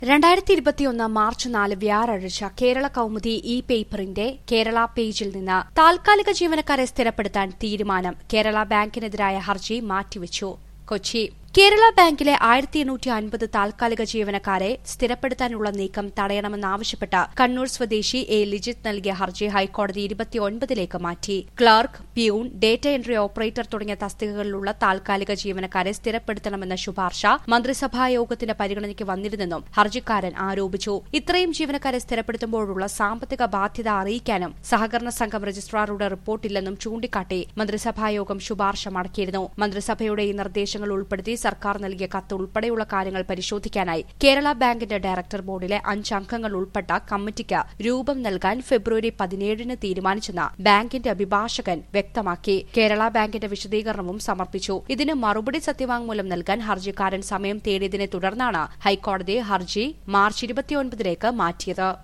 രണ്ടായിരത്തി ഇരുപത്തിയൊന്ന് മാർച്ച് നാല് വ്യാഴാഴ്ച കേരള കൌമുദി ഇ പേപ്പറിന്റെ കേരള പേജിൽ നിന്ന് താൽക്കാലിക ജീവനക്കാരെ സ്ഥിരപ്പെടുത്താൻ തീരുമാനം കേരള ബാങ്കിനെതിരായ ഹർജി മാറ്റിവെച്ചു കൊച്ചി കേരള ബാങ്കിലെ ആയിരത്തി എണ്ണൂറ്റി അൻപത് താൽക്കാലിക ജീവനക്കാരെ സ്ഥിരപ്പെടുത്താനുള്ള നീക്കം തടയണമെന്നാവശ്യപ്പെട്ട് കണ്ണൂർ സ്വദേശി എ ലിജിത്ത് നൽകിയ ഹർജി ഹൈക്കോടതി ഇരുപത്തിയൊൻപതിലേക്ക് മാറ്റി clerk peon data entry operator തുടങ്ങിയ തസ്തികകളിലുള്ള താൽക്കാലിക ജീവനക്കാരെ സ്ഥിരപ്പെടുത്തണമെന്ന ശുപാർശ മന്ത്രിസഭാ യോഗത്തിന്റെ പരിഗണനയ്ക്ക് വന്നിരുന്നെന്നും ഹർജിക്കാരൻ ആരോപിച്ചു ഇത്രയും ജീവനക്കാരെ സ്ഥിരപ്പെടുത്തുമ്പോഴുള്ള സാമ്പത്തിക ബാധ്യത അറിയിക്കാനും സഹകരണ സംഘം രജിസ്ട്രാറുടെ റിപ്പോർട്ടില്ലെന്നും ചൂണ്ടിക്കാട്ടി മന്ത്രിസഭായോഗം ശുപാർശ മടക്കിയിരുന്നു മന്ത്രിസഭയുടെ ഈ നിർദ്ദേശങ്ങൾ ഉൾപ്പെടുത്തി സർക്കാർ നൽകിയ കത്ത് ഉൾപ്പെടെയുള്ള കാര്യങ്ങൾ പരിശോധിക്കാനായി കേരള ബാങ്കിന്റെ ഡയറക്ടർ ബോർഡിലെ അഞ്ചംഗങ്ങൾ ഉൾപ്പെട്ട കമ്മിറ്റിക്ക് രൂപം നൽകാൻ ഫെബ്രുവരി പതിനേഴിന് തീരുമാനിച്ചെന്ന് ബാങ്കിന്റെ അഭിഭാഷകൻ വ്യക്തമാക്കി കേരള ബാങ്കിന്റെ വിശദീകരണവും സമർപ്പിച്ചു ഇതിന് മറുപടി സത്യവാങ്മൂലം നൽകാൻ ഹർജിക്കാരൻ സമയം തേടിയതിനെ തുടർന്നാണ് ഹൈക്കോടതി ഹർജി മാർച്ച് ഇരുപത്തിയൊൻപതിലേക്ക് മാറ്റിയത്